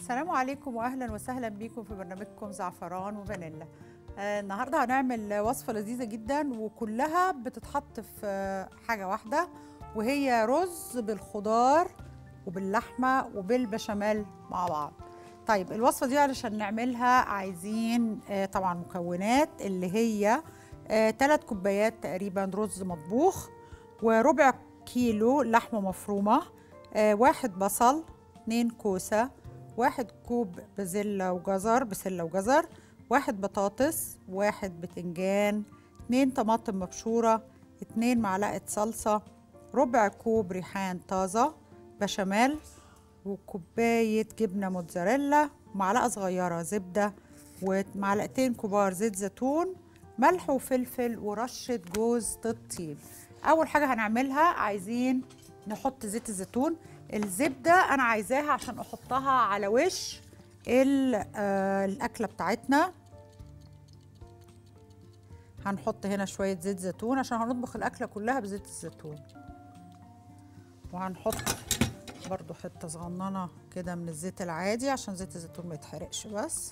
السلام عليكم واهلا وسهلا بيكم في برنامجكم زعفران وفانيلا آه النهارده هنعمل وصفه لذيذه جدا وكلها بتتحط في آه، حاجه واحده وهي رز بالخضار وباللحمه وبالبشاميل مع بعض طيب الوصفه دي علشان نعملها عايزين آه طبعا مكونات اللي هي ثلاث كوبايات تقريبا رز مطبوخ وربع كيلو لحمه مفرومه آه واحد بصل اتنين كوسه واحد كوب بزلة وجزر بسلة وجزر واحد بطاطس واحد بتنجان اتنين طماطم مبشورة اتنين معلقة صلصة ربع كوب ريحان طازة بشاميل وكوباية جبنة موتزاريلا ومعلقة صغيرة زبدة ومعلقتين كبار زيت زيتون ملح وفلفل ورشة جوز الطيب أول حاجة هنعملها عايزين نحط زيت الزيتون الزبدة أنا عايزاها عشان أحطها على وش ال- آه، الأكلة بتاعتنا هنحط هنا شوية زيت زيتون عشان هنطبخ الأكلة كلها بزيت الزيتون وهنحط برضو حتة صغننة كده من الزيت العادي عشان زيت الزيتون ما يتحرقش بس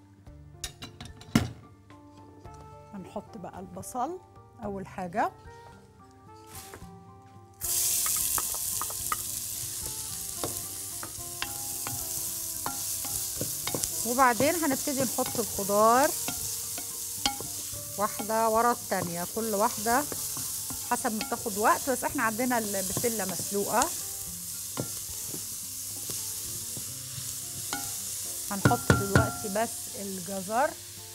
هنحط بقى البصل أول حاجة وبعدين هنبتدي نحط الخضار واحدة ورا التانية كل واحدة حسب ما بتاخد وقت بس احنا عندنا البسلة مسلوقة هنحط دلوقتي بس الجزر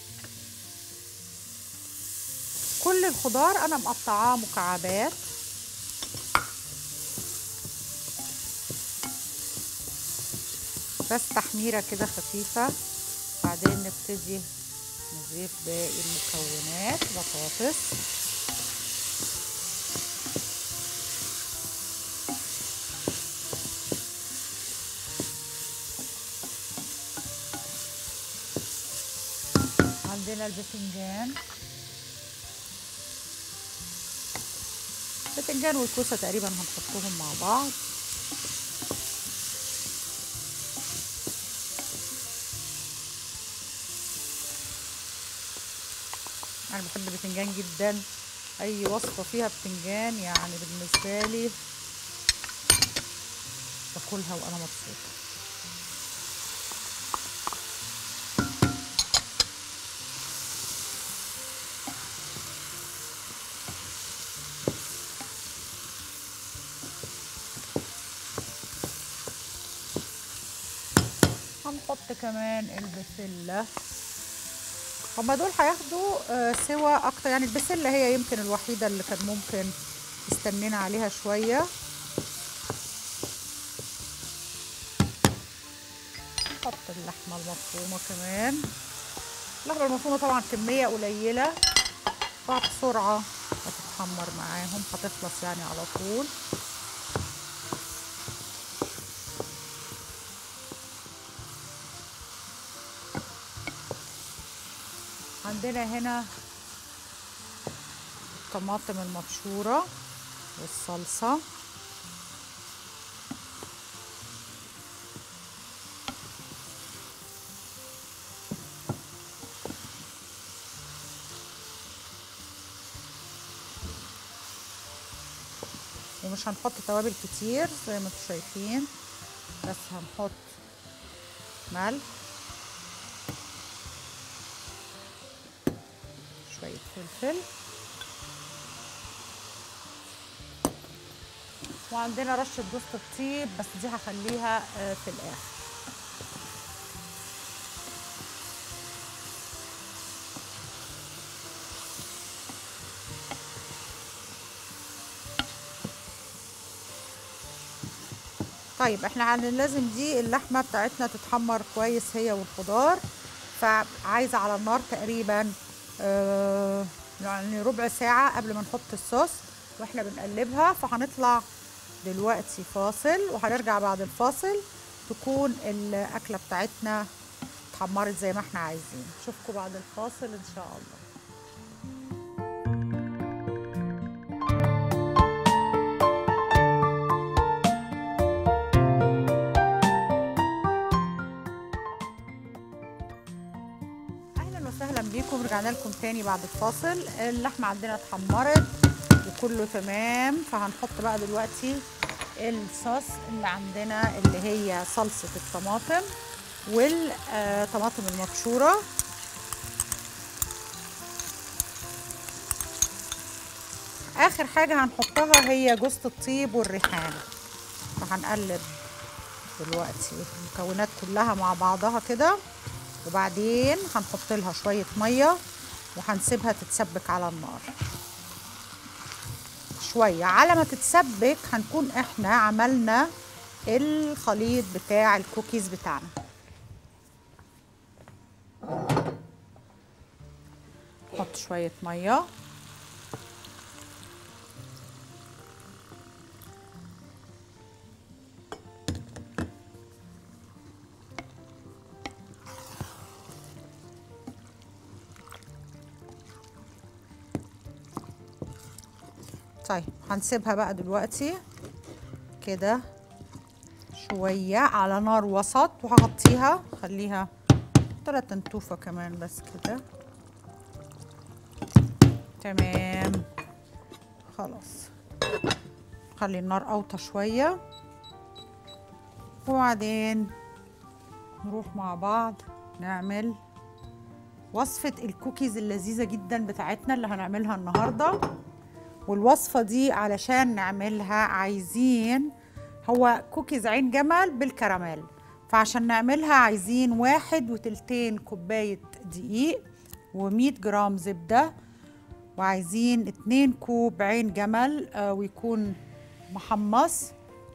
كل الخضار انا مقطعاه مكعبات بس تحميرة كده خفيفة بعدين نبتدي نضيف باقي المكونات بطاطس عندنا البتنجان البتنجان والكوسة تقريبا هنحطهم مع بعض انا بحب البتنجان جدا اي وصفه فيها بتنجان يعني بالنسبه لي باكلها وانا مبسوطه هنحط كمان البسله هما دول هياخدوا آه، سوا اكتر يعني البسله هي يمكن الوحيده اللي كان ممكن استنينا عليها شويه نحط اللحمه المفرومه كمان اللحمه المفرومه طبعا كميه قليله فبسرعه هتتحمر معاهم هتخلص يعني على طول عندنا هنا الطماطم المبشورة والصلصة ومش هنحط توابل كتير زي ما انتم شايفين بس هنحط ملح شوية فلفل وعندنا رشة جوز الطيب بس دي هخليها آه، في الآخر طيب احنا هن- لازم دي اللحمة بتاعتنا تتحمر كويس هي والخضار فعايزة على النار تقريبا آه، يعني ربع ساعة قبل ما نحط الصوص واحنا بنقلبها فهنطلع دلوقتي فاصل وهنرجع بعد الفاصل تكون الأكلة بتاعتنا اتحمرت زي ما احنا عايزين اشوفكم بعد الفاصل ان شاء الله وسهلا بيكم رجعنا لكم تاني بعد الفاصل اللحمه عندنا اتحمرت وكله تمام فهنحط بقى دلوقتي الصوص اللي عندنا اللي هي صلصه الطماطم والطماطم المبشوره اخر حاجه هنحطها هي جوز الطيب والريحان فهنقلب دلوقتي المكونات كلها مع بعضها كده وبعدين هنحط لها شويه ميه وهنسيبها تتسبك على النار شويه على ما تتسبك هنكون احنا عملنا الخليط بتاع الكوكيز بتاعنا نحط شويه ميه طيب هنسيبها بقى دلوقتي كده شوية على نار وسط وهغطيها خليها تلات تنتوفة كمان بس كده تمام خلاص خلي النار اوطى شوية وبعدين نروح مع بعض نعمل وصفة الكوكيز اللذيذة جدا بتاعتنا اللي هنعملها النهارده والوصفة دي علشان نعملها عايزين هو كوكيز عين جمل بالكراميل فعشان نعملها عايزين واحد وتلتين كوباية دقيق ومية جرام زبدة وعايزين اتنين كوب عين جمل آه ويكون محمص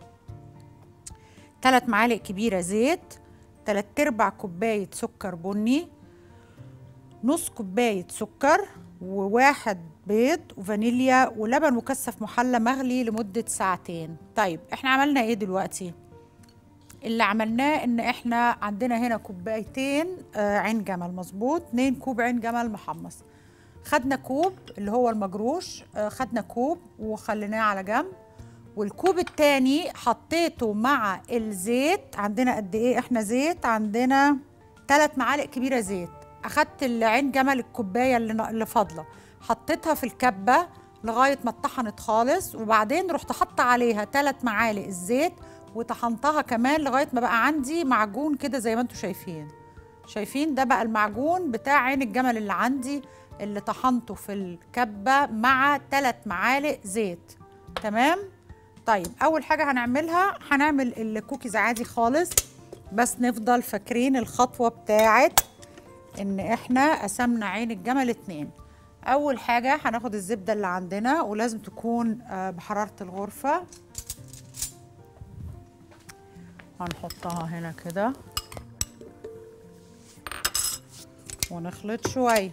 تلات معالق كبيرة زيت تلات ارباع كوباية سكر بني نص كوباية سكر وواحد بيض وفانيليا ولبن مكثف محلى مغلي لمدة ساعتين طيب احنا عملنا ايه دلوقتي اللي عملناه ان احنا عندنا هنا كوبايتين آه عين جمل مظبوط اتنين كوب عين جمل محمص خدنا كوب اللي هو المجروش آه خدنا كوب وخليناه على جنب والكوب التاني حطيته مع الزيت عندنا قد ايه احنا زيت عندنا ثلاث معالق كبيره زيت اخدت العين جمل الكوبايه اللي اللي فاضله حطيتها في الكبه لغايه ما اتطحنت خالص وبعدين رحت حاطه عليها ثلاث معالق الزيت وطحنتها كمان لغايه ما بقى عندي معجون كده زي ما انتم شايفين شايفين ده بقى المعجون بتاع عين الجمل اللي عندي اللي طحنته في الكبه مع ثلاث معالق زيت تمام طيب اول حاجه هنعملها هنعمل الكوكيز عادي خالص بس نفضل فاكرين الخطوه بتاعت ان احنا قسمنا عين الجمل اتنين اول حاجه هناخد الزبده اللي عندنا ولازم تكون بحراره الغرفه هنحطها هنا كده ونخلط شويه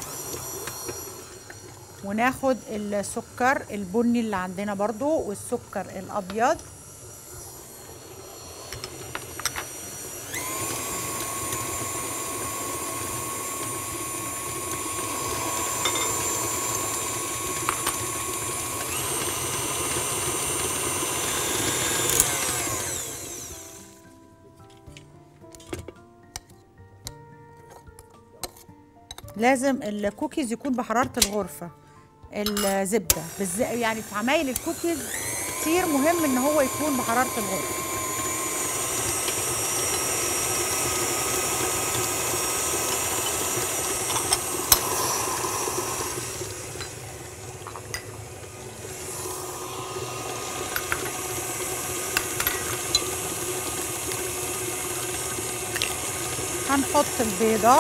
وناخد السكر البني اللي عندنا برضو والسكر الابيض لازم الكوكيز يكون بحراره الغرفه الزبده بالز... يعني في عمايل الكوكيز كتير مهم ان هو يكون بحراره الغرفه هنحط البيضه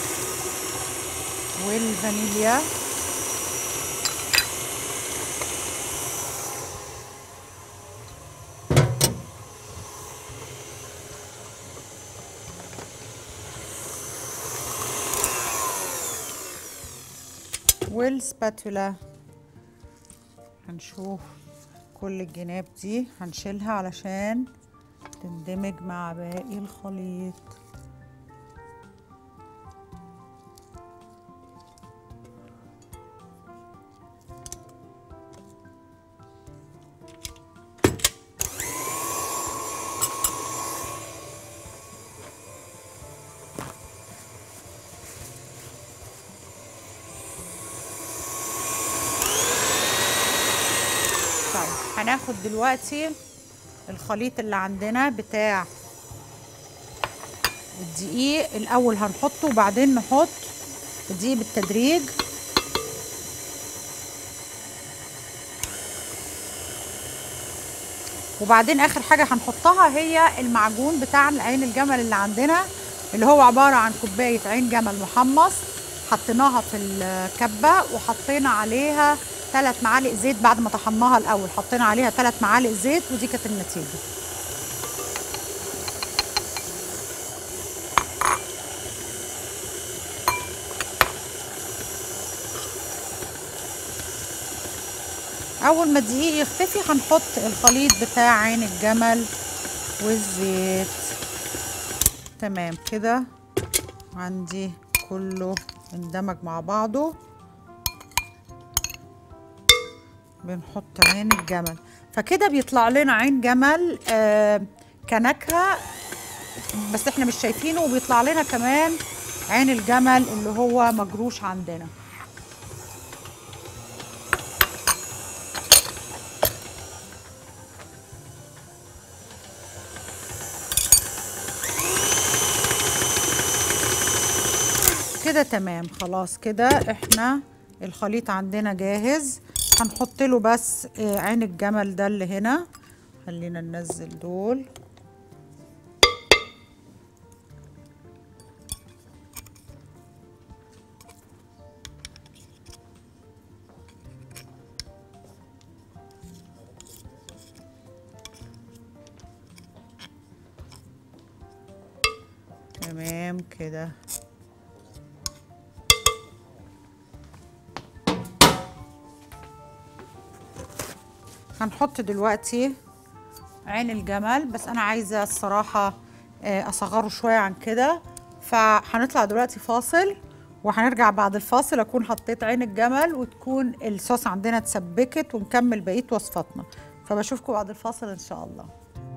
والفانيليا والسباتولا هنشوف كل الجناب دي هنشيلها علشان تندمج مع باقي الخليط هناخد دلوقتي الخليط اللي عندنا بتاع الدقيق الاول هنحطه وبعدين نحط الدقيق بالتدريج وبعدين اخر حاجه هنحطها هي المعجون بتاع عين الجمل اللي عندنا اللي هو عباره عن كوبايه عين جمل محمص حطيناها في الكبه وحطينا عليها ثلاث معالق زيت بعد ما طحناها الاول حطينا عليها ثلاث معالق زيت ودي كانت النتيجه اول ما الدقيق يختفي هنحط الخليط بتاع عين الجمل والزيت تمام كده عندي كله اندمج مع بعضه بنحط عين الجمل فكده بيطلع لنا عين جمل آه كنكهه بس احنا مش شايفينه وبيطلع لنا كمان عين الجمل اللي هو مجروش عندنا كده تمام خلاص كده احنا الخليط عندنا جاهز هنحط له بس عين الجمل ده اللي هنا خلينا ننزل دول تمام كده هنحط دلوقتي عين الجمل بس انا عايزه الصراحه اصغره شويه عن كده فهنطلع دلوقتي فاصل وهنرجع بعد الفاصل اكون حطيت عين الجمل وتكون الصوص عندنا اتسبكت ونكمل بقيه وصفاتنا فبشوفكم بعد الفاصل ان شاء الله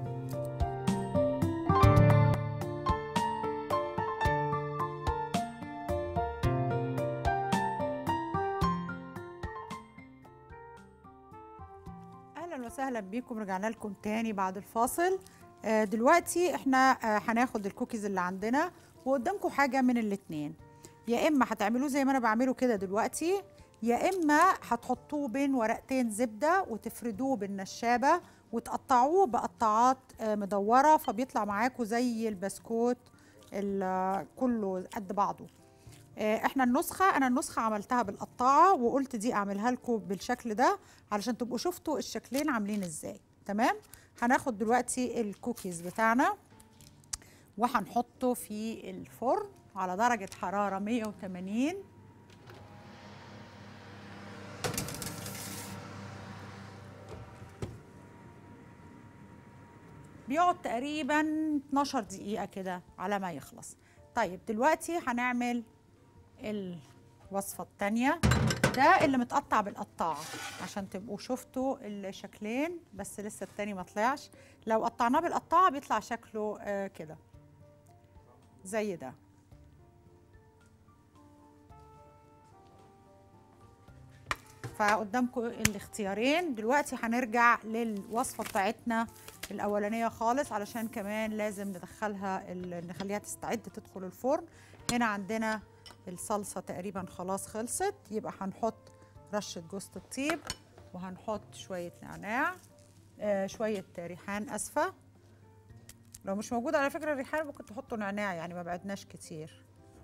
اهلا وسهلا بيكم رجعنا لكم تاني بعد الفاصل آه دلوقتي احنا آه هناخد الكوكيز اللي عندنا وقدامكم حاجه من الاتنين يا اما هتعملوه زي ما انا بعمله كده دلوقتي يا اما هتحطوه بين ورقتين زبده وتفردوه بالنشابه وتقطعوه بقطعات آه مدوره فبيطلع معاكم زي البسكوت كله قد بعضه احنا النسخه انا النسخه عملتها بالقطاعه وقلت دي اعملها لكم بالشكل ده علشان تبقوا شفتوا الشكلين عاملين ازاي تمام هناخد دلوقتي الكوكيز بتاعنا وهنحطه في الفرن على درجه حراره 180 بيقعد تقريبا 12 دقيقه كده على ما يخلص طيب دلوقتي هنعمل الوصفة التانية ده اللي متقطع بالقطاعة عشان تبقوا شفتوا الشكلين بس لسه التاني ما طلعش لو قطعناه بالقطاعة بيطلع شكله آه كده زي ده فقدامكم الاختيارين دلوقتي هنرجع للوصفة بتاعتنا الأولانية خالص علشان كمان لازم ندخلها نخليها تستعد تدخل الفرن هنا عندنا الصلصة تقريبا خلاص خلصت يبقى هنحط رشة جوز الطيب وهنحط شوية نعناع آه شوية ريحان أسفة لو مش موجود على فكرة الريحان ممكن تحطوا نعناع يعني ما بعدناش كتير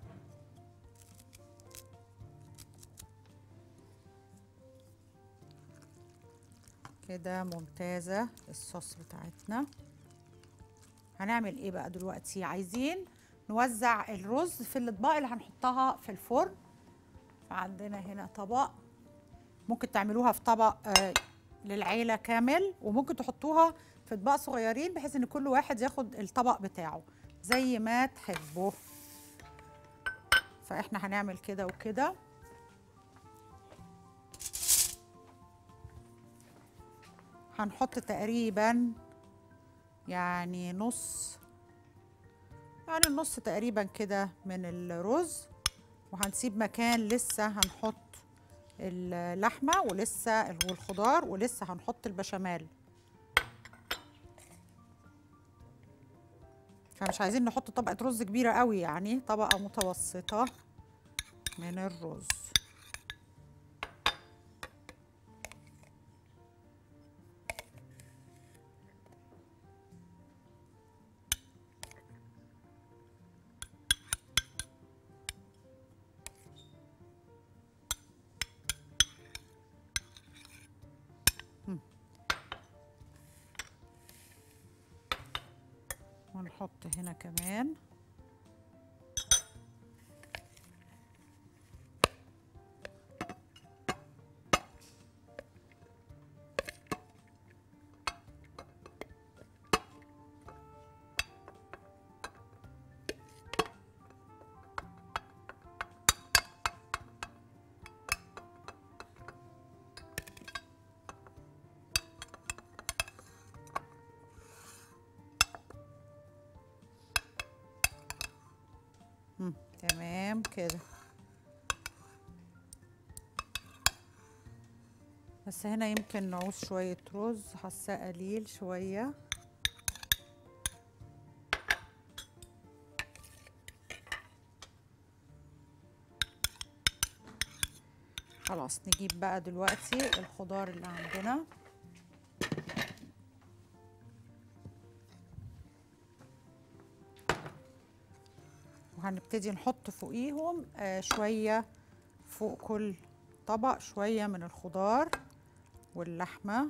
كده ممتازة الصوص بتاعتنا هنعمل ايه بقى دلوقتي عايزين نوزع الرز في الاطباق اللي هنحطها في الفرن فعندنا هنا طبق ممكن تعملوها في طبق آه للعيلة كامل وممكن تحطوها في اطباق صغيرين بحيث ان كل واحد ياخد الطبق بتاعه زي ما تحبوا فاحنا هنعمل كده وكده هنحط تقريبا يعني نص يعني النص تقريبا كده من الرز وهنسيب مكان لسه هنحط اللحمه ولسه والخضار ولسه هنحط البشاميل فمش عايزين نحط طبقه رز كبيره قوي يعني طبقه متوسطه من الرز ونحط هنا كمان مم، تمام كده بس هنا يمكن نعوز شوية رز حاساه قليل شوية خلاص نجيب بقى دلوقتي الخضار اللي عندنا وهنبتدي نحط فوقيهم آه شوية فوق كل طبق شوية من الخضار واللحمة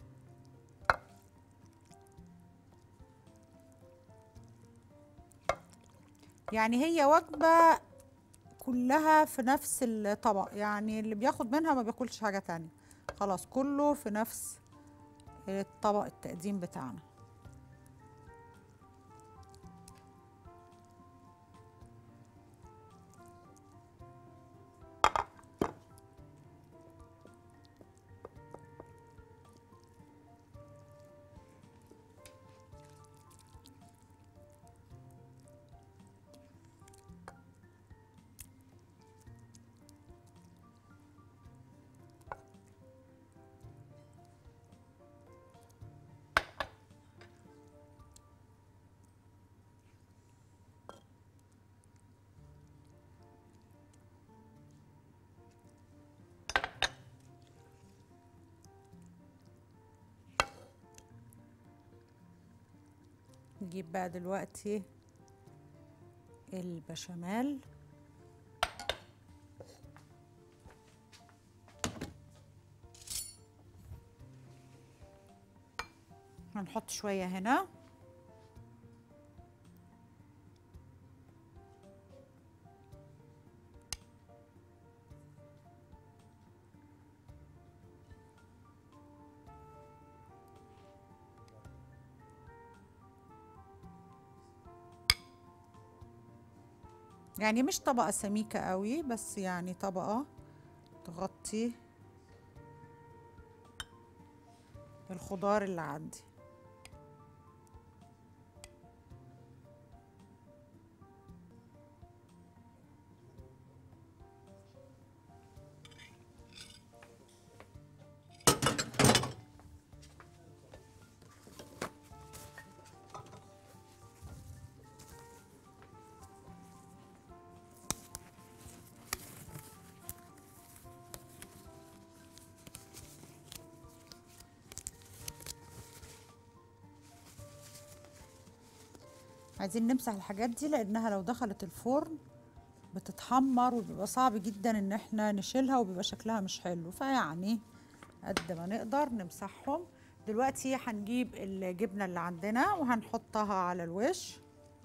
يعني هي وجبة كلها في نفس الطبق يعني اللي بياخد منها ما بياكلش حاجة تانية خلاص كله في نفس الطبق التقديم بتاعنا نجيب بقى دلوقتي البشاميل هنحط شوية هنا يعني مش طبقة سميكة قوي بس يعني طبقة تغطي الخضار اللي عندي عايزين نمسح الحاجات دي لانها لو دخلت الفرن بتتحمر وبيبقى صعب جدا ان احنا نشيلها وبيبقى شكلها مش حلو فيعني قد ما نقدر نمسحهم دلوقتي هنجيب الجبنة اللي عندنا وهنحطها على الوش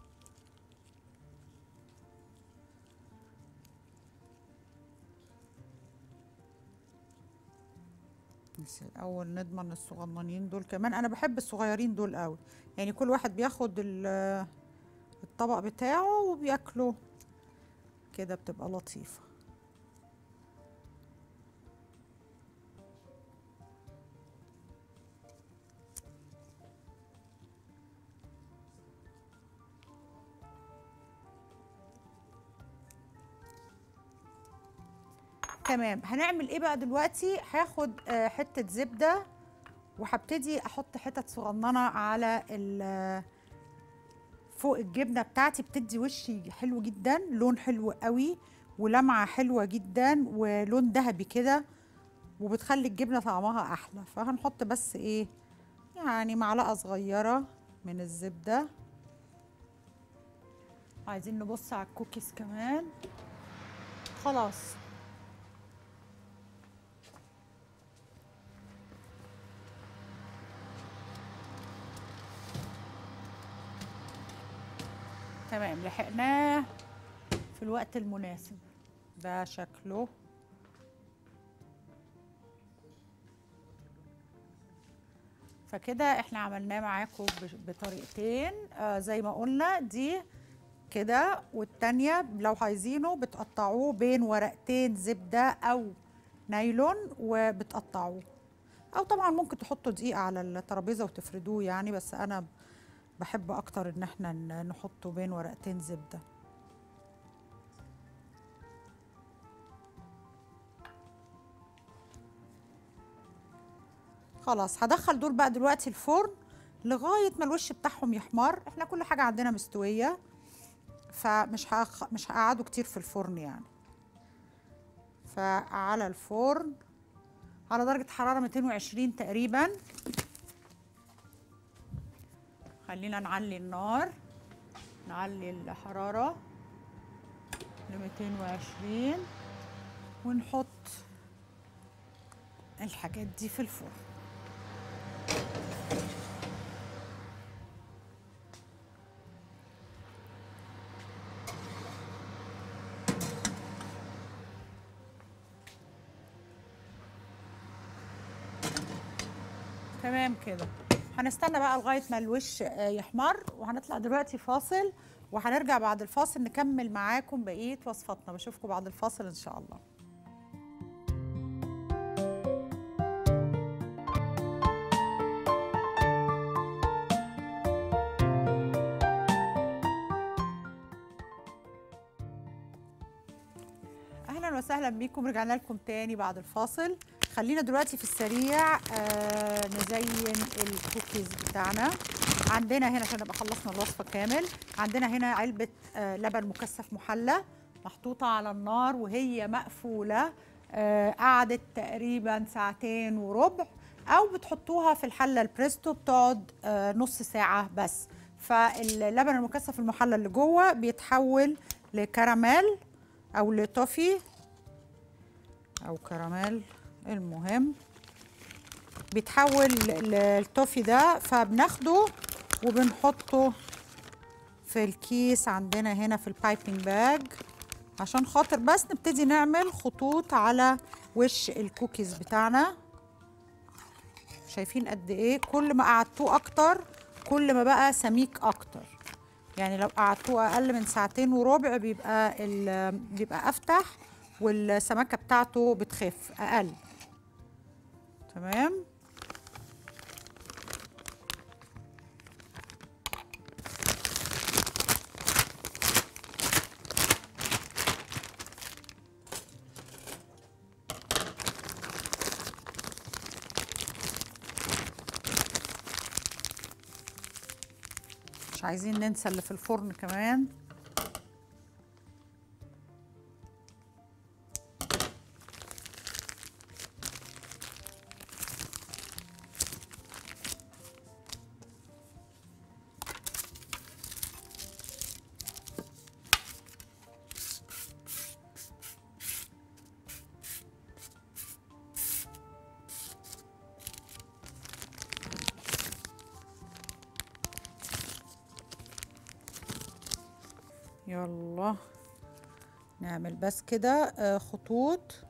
بس الاول نضمن الصغننين دول كمان انا بحب الصغيرين دول قوي يعني كل واحد بياخد ال- الطبق بتاعه وبياكله كده بتبقى لطيفة تمام هنعمل ايه بقى دلوقتي هاخد آه، حته زبده وهبتدي احط حتت صغننه على ال- فوق الجبنه بتاعتي بتدي وشي حلو جدا لون حلو قوي ولمعه حلوه جدا ولون ذهبي كده وبتخلي الجبنه طعمها احلى فهنحط بس ايه يعني معلقه صغيره من الزبده عايزين نبص على الكوكيز كمان خلاص تمام لحقناه في الوقت المناسب ده شكله فكده احنا عملناه معاكم بش- بطريقتين آه زي ما قلنا دي كده والتانية لو عايزينه بتقطعوه بين ورقتين زبدة أو نايلون وبتقطعوه أو طبعا ممكن تحطوا دقيق على الترابيزة وتفردوه يعني بس أنا بحب أكتر إن احنا ن- نحطه بين ورقتين زبدة خلاص هدخل دول بقى دلوقتي الفرن لغاية ما الوش بتاعهم يحمر احنا كل حاجة عندنا مستوية فمش هأخ... مش هقعده كتير في الفرن يعني فعلى الفرن على درجة حرارة 220 تقريبا خلينا نعلي النار نعلي الحرارة ل 220 ونحط الحاجات دي في الفرن تمام كده هنستنى بقى لغايه ما الوش آه، يحمر وهنطلع دلوقتي فاصل وهنرجع بعد الفاصل نكمل معاكم بقيه وصفاتنا بشوفكم بعد الفاصل ان شاء الله اهلا وسهلا بيكم رجعنا لكم تاني بعد الفاصل خلينا دلوقتي في السريع آه نزين الكوكيز بتاعنا عندنا هنا عشان نبقى خلصنا الوصفه كامل عندنا هنا علبه آه لبن مكثف محلى محطوطه على النار وهي مقفوله آه قعدت تقريبا ساعتين وربع او بتحطوها في الحله البريستو بتقعد آه نص ساعه بس فاللبن المكثف المحلى اللي جوه بيتحول لكراميل او لتوفي او كراميل المهم بيتحول للتوفي ده فبناخده وبنحطه في الكيس عندنا هنا في البايبنج باج عشان خاطر بس نبتدي نعمل خطوط على وش الكوكيز بتاعنا شايفين قد ايه كل ما قعدتوه اكتر كل ما بقى سميك اكتر يعني لو قعدتوه اقل من ساعتين وربع بيبقى ال- بيبقى افتح والسمكه بتاعته بتخف اقل تمام مش عايزين ننسى اللي في الفرن كمان يلا نعمل بس كده آه، خطوط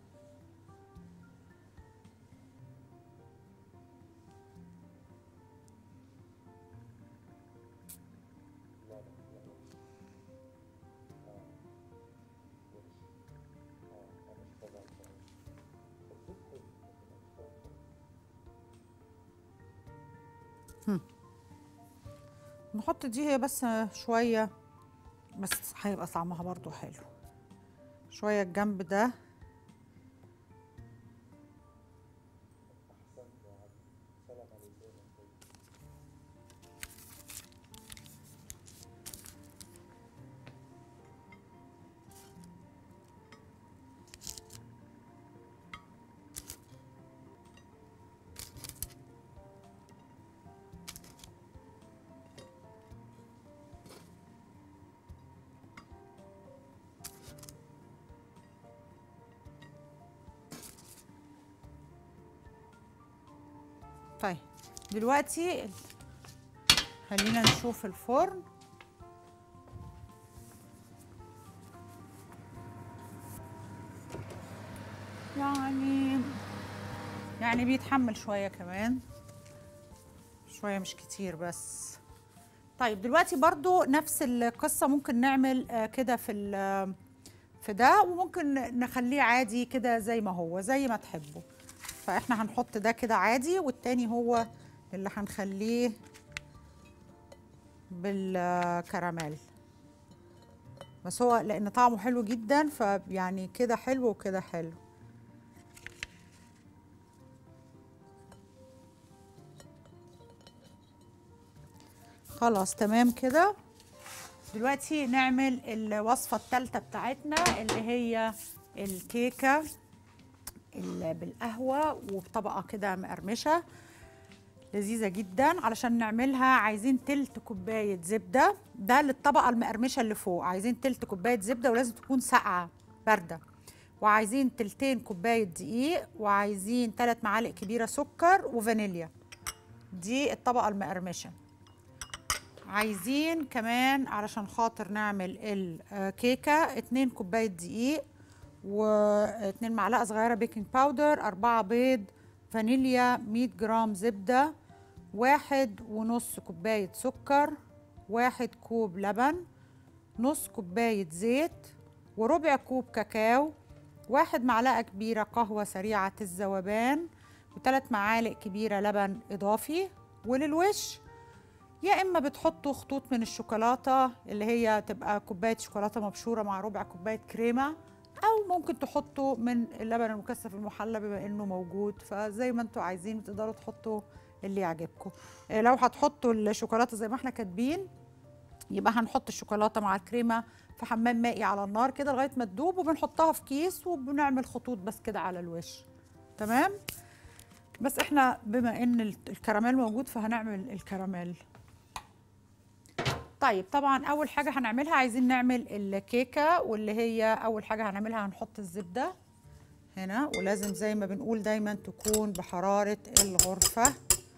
هم. نحط دي هي بس آه، شويه بس هيبقى طعمها برضو حلو شوية الجنب ده طيب دلوقتي ال- خلينا نشوف الفرن يعني يعني بيتحمل شوية كمان شوية مش كتير بس طيب دلوقتي برضو نفس القصة ممكن نعمل آه، كده في ال- في ده وممكن نخليه عادي كده زي ما هو زي ما تحبوا فاحنا هنحط ده كده عادي والتاني هو اللي هنخليه بالكراميل بس هو لان طعمه حلو جدا فيعني كده حلو وكده حلو خلاص تمام كده دلوقتي نعمل الوصفة الثالثة بتاعتنا اللي هي الكيكة ال- بالقهوة وبطبقة كده مقرمشة لذيذة جدا علشان نعملها عايزين تلت كوباية زبدة ده للطبقة المقرمشة اللي فوق عايزين تلت كوباية زبدة ولازم تكون ساقعة باردة وعايزين تلتين كوباية دقيق وعايزين ثلاث معالق كبيرة سكر وفانيليا دي الطبقة المقرمشة عايزين كمان علشان خاطر نعمل الكيكة اتنين كوباية دقيق واتنين معلقة صغيرة بيكنج باودر أربعة بيض فانيليا 100 جرام زبدة واحد ونص كوباية سكر واحد كوب لبن نص كوباية زيت وربع كوب كاكاو واحد معلقة كبيرة قهوة سريعة الذوبان وثلاث معالق كبيرة لبن إضافي وللوش يا اما بتحطوا خطوط من الشوكولاته اللي هي تبقى كوبايه شوكولاته مبشوره مع ربع كوبايه كريمه او ممكن تحطوا من اللبن المكثف المحلى بما انه موجود فزي ما انتوا عايزين تقدروا تحطوا اللي يعجبكم آه، لو هتحطوا الشوكولاته زي ما احنا كاتبين يبقى هنحط الشوكولاته مع الكريمه في حمام مائي على النار كده لغايه ما تدوب وبنحطها في كيس وبنعمل خطوط بس كده على الوش تمام بس احنا بما ان الكراميل موجود فهنعمل الكراميل طيب طبعا اول حاجه هنعملها عايزين نعمل الكيكه واللي هي اول حاجه هنعملها هنحط الزبده هنا ولازم زي ما بنقول دايما تكون بحراره الغرفه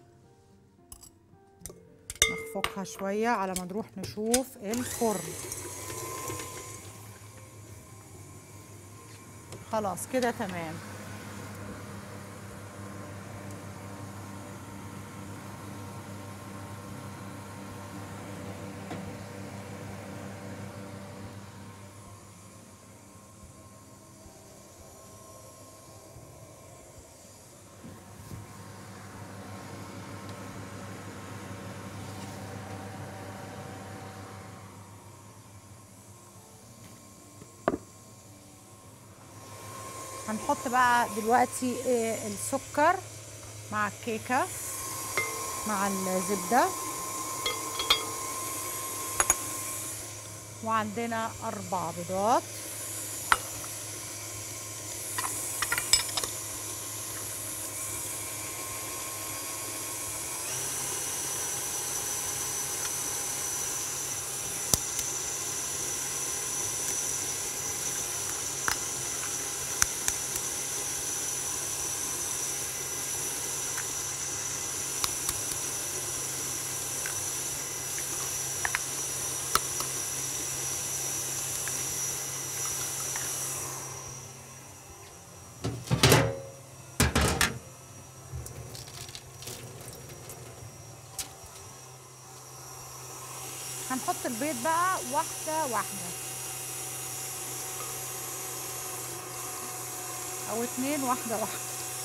نخفقها شويه على ما نروح نشوف الفرن خلاص كده تمام هنحط بقى دلوقتي إيه السكر مع الكيكة مع الزبدة وعندنا أربع بيضات هنحط البيض بقى واحدة واحدة أو اتنين واحدة واحدة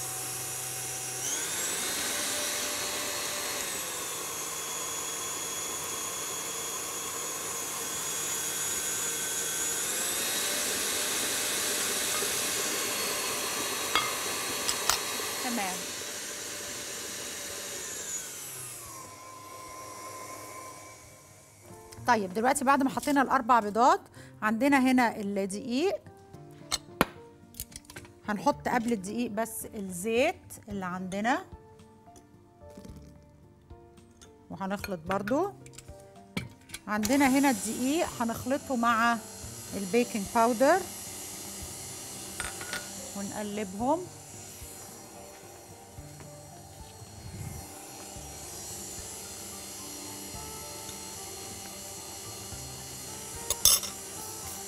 تمام طيب دلوقتي بعد ما حطينا الاربع بيضات عندنا هنا الدقيق هنحط قبل الدقيق بس الزيت اللي عندنا وهنخلط برضو عندنا هنا الدقيق هنخلطه مع البيكنج باودر ونقلبهم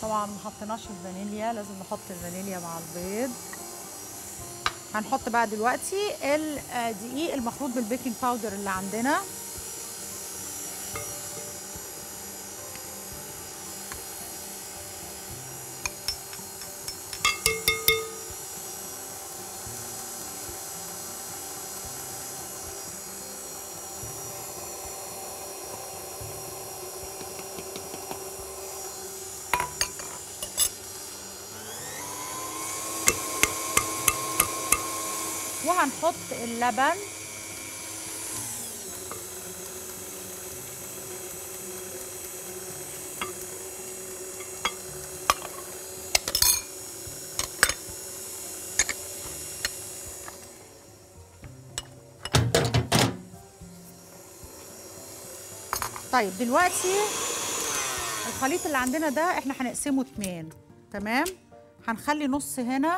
طبعا ما حطيناش الفانيليا لازم نحط الفانيليا مع البيض هنحط بقى دلوقتي الدقيق المخلوط بالبيكنج باودر اللي عندنا وهنحط اللبن طيب دلوقتي الخليط اللي عندنا ده احنا هنقسمه اتنين تمام هنخلي نص هنا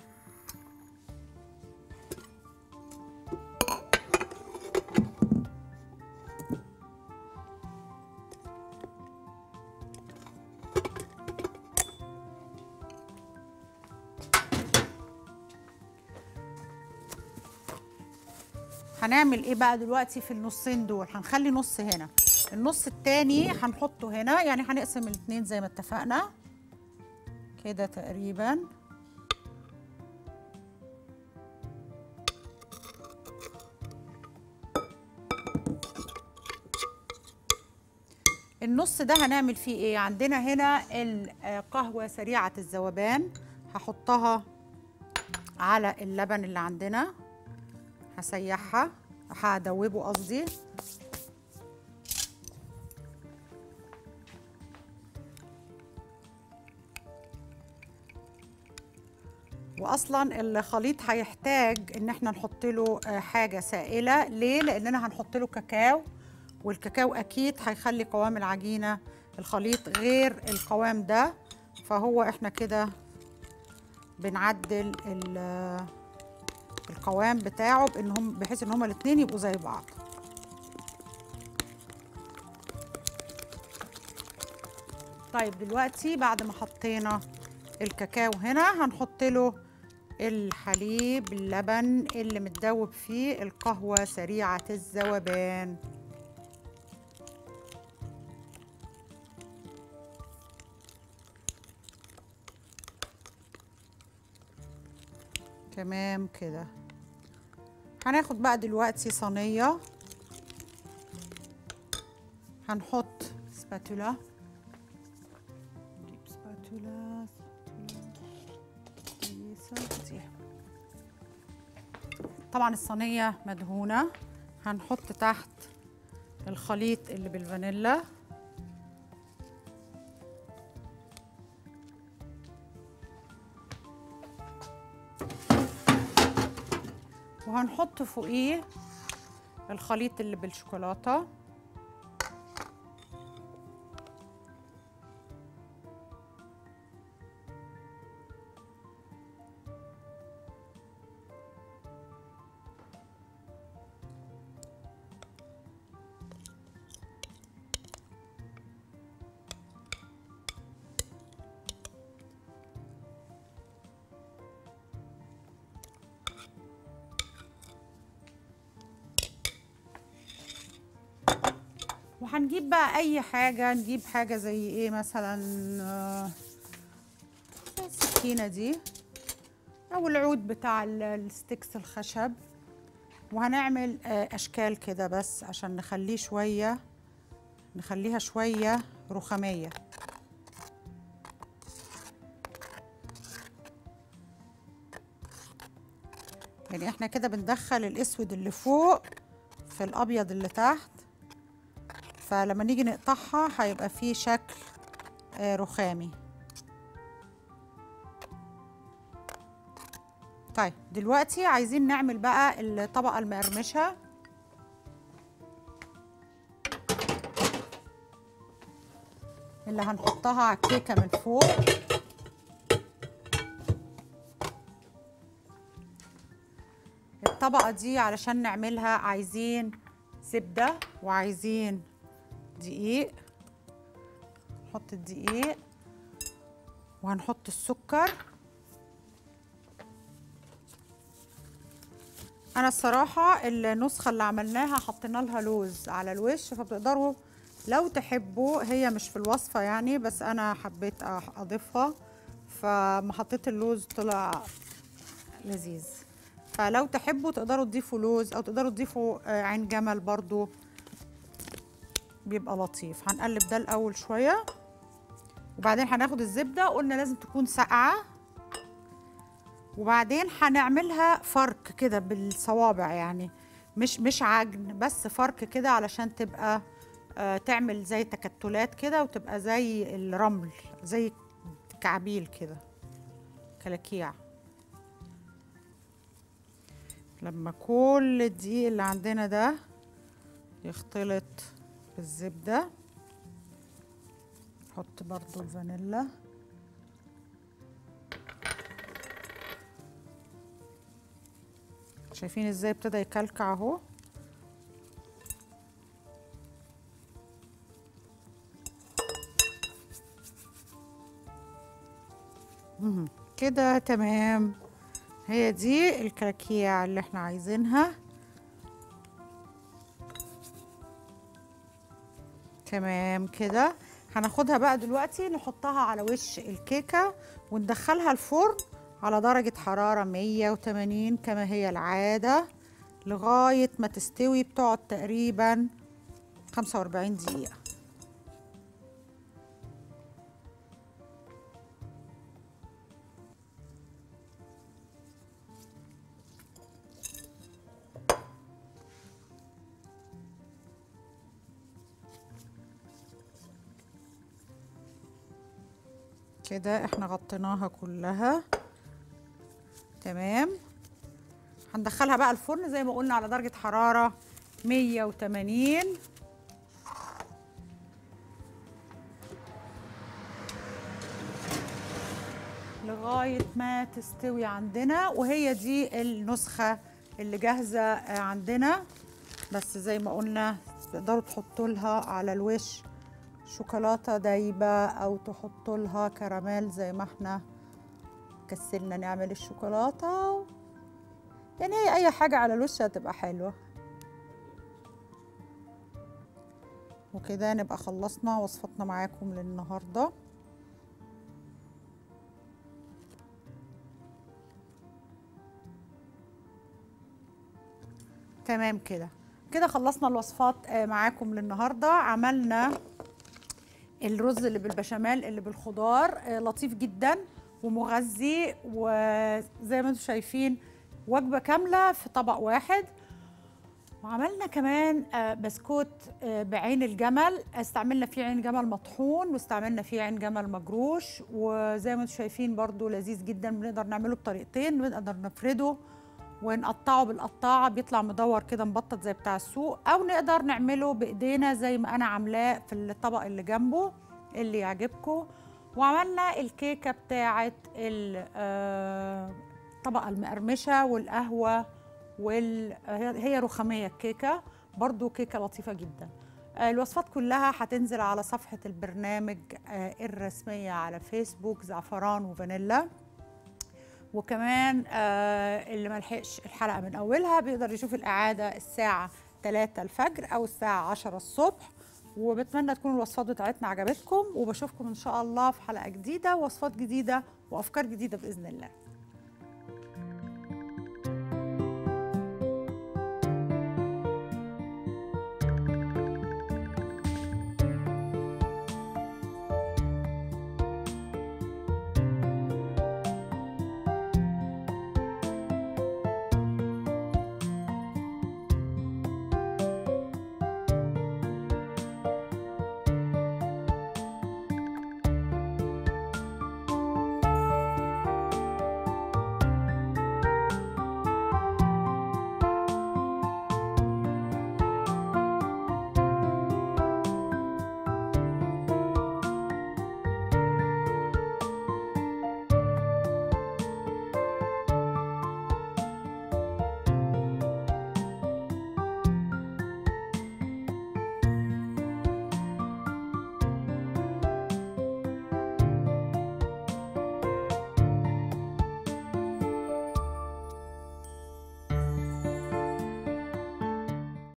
هنعمل ايه بقى دلوقتي في النصين دول هنخلي نص هنا النص التاني هنحطه هنا يعني هنقسم الاتنين زي ما اتفقنا كده تقريبا النص ده هنعمل فيه ايه عندنا هنا القهوة سريعة الذوبان هحطها على اللبن اللي عندنا هسيحها هدوبه قصدي واصلا الخليط هيحتاج ان احنا نحط له حاجه سائله ليه لاننا هنحط له كاكاو والكاكاو اكيد هيخلي قوام العجينه الخليط غير القوام ده فهو احنا كده بنعدل القوام بتاعه بانهم بحيث ان هما الاثنين يبقوا زي بعض طيب دلوقتي بعد ما حطينا الكاكاو هنا هنحط له الحليب اللبن اللي متدوب فيه القهوة سريعة الذوبان تمام كده هناخد بقى دلوقتي صينية هنحط سباتولا نجيب سباتولا سباتولا طبعا الصينية مدهونة هنحط تحت الخليط اللي بالفانيلا وهنحط فوقيه الخليط اللي بالشوكولاته وهنجيب بقى اي حاجه نجيب حاجه زي ايه مثلا آه، السكينه دي او العود بتاع ال- الستيكس الخشب وهنعمل آه، اشكال كده بس عشان نخليه شويه نخليها شويه رخاميه يعني احنا كده بندخل الاسود اللي فوق في الابيض اللي تحت فلما نيجي نقطعها هيبقى فيه شكل آه، رخامي طيب دلوقتي عايزين نعمل بقى الطبقة المقرمشة اللي هنحطها على الكيكة من فوق الطبقة دي علشان نعملها عايزين زبدة وعايزين دقيق نحط الدقيق وهنحط السكر انا الصراحه النسخه اللي عملناها حطينا لها لوز على الوش فبتقدروا لو تحبوا هي مش في الوصفه يعني بس انا حبيت أح- اضيفها فما حطيت اللوز طلع لذيذ فلو تحبوا تقدروا تضيفوا لوز او تقدروا تضيفوا آه، عين جمل برضو بيبقى لطيف هنقلب ده الاول شويه وبعدين هناخد الزبده قلنا لازم تكون ساقعه وبعدين هنعملها فرك كده بالصوابع يعني مش مش عجن بس فرك كده علشان تبقى آه تعمل زي تكتلات كده وتبقى زي الرمل زي كعبيل كده كلاكيع لما كل الدقيق اللي عندنا ده يختلط بالزبدة نحط برضو الفانيلا شايفين ازاي ابتدى يكلكع اهو مهم. كده تمام هي دي الكلاكيع اللي احنا عايزينها تمام كده هناخدها بقى دلوقتي نحطها على وش الكيكة وندخلها الفرن على درجة حرارة 180 كما هي العادة لغاية ما تستوي بتقعد تقريبا 45 دقيقة كده احنا غطيناها كلها تمام هندخلها بقى الفرن زي ما قلنا على درجة حرارة 180 لغاية ما تستوي عندنا وهي دي النسخة اللي جاهزة آه، عندنا بس زي ما قلنا تقدروا تحطوا لها على الوش شوكولاتة دايبة أو تحطوا لها كراميل زي ما احنا كسلنا نعمل الشوكولاتة يعني هي أي حاجة على الوش هتبقى حلوة وكده نبقى خلصنا وصفتنا معاكم للنهارده تمام كده كده خلصنا الوصفات آه، معاكم للنهارده عملنا الرز اللي بالبشاميل اللي بالخضار آه، لطيف جدا ومغذي وزي ما انتم شايفين وجبه كامله في طبق واحد وعملنا كمان آه، بسكوت آه، بعين الجمل استعملنا فيه عين جمل مطحون واستعملنا فيه عين جمل مجروش وزي ما انتم شايفين برضو لذيذ جدا بنقدر نعمله بطريقتين بنقدر نفرده ونقطعه بالقطاعه بيطلع مدور كده مبطط زي بتاع السوق او نقدر نعمله بايدينا زي ما انا عاملاه في الطبق اللي جنبه اللي يعجبكم وعملنا الكيكه بتاعه ال- آه، الطبقه المقرمشه والقهوه وال هي هي رخاميه الكيكه برضو كيكه لطيفه جدا آه، الوصفات كلها هتنزل على صفحه البرنامج آه، الرسميه على فيسبوك زعفران وفانيلا وكمان آه اللي ملحقش الحلقه من اولها بيقدر يشوف الاعاده الساعه 3 الفجر او الساعه 10 الصبح وبتمنى تكون الوصفات بتاعتنا عجبتكم وبشوفكم ان شاء الله في حلقه جديده ووصفات جديده وافكار جديده باذن الله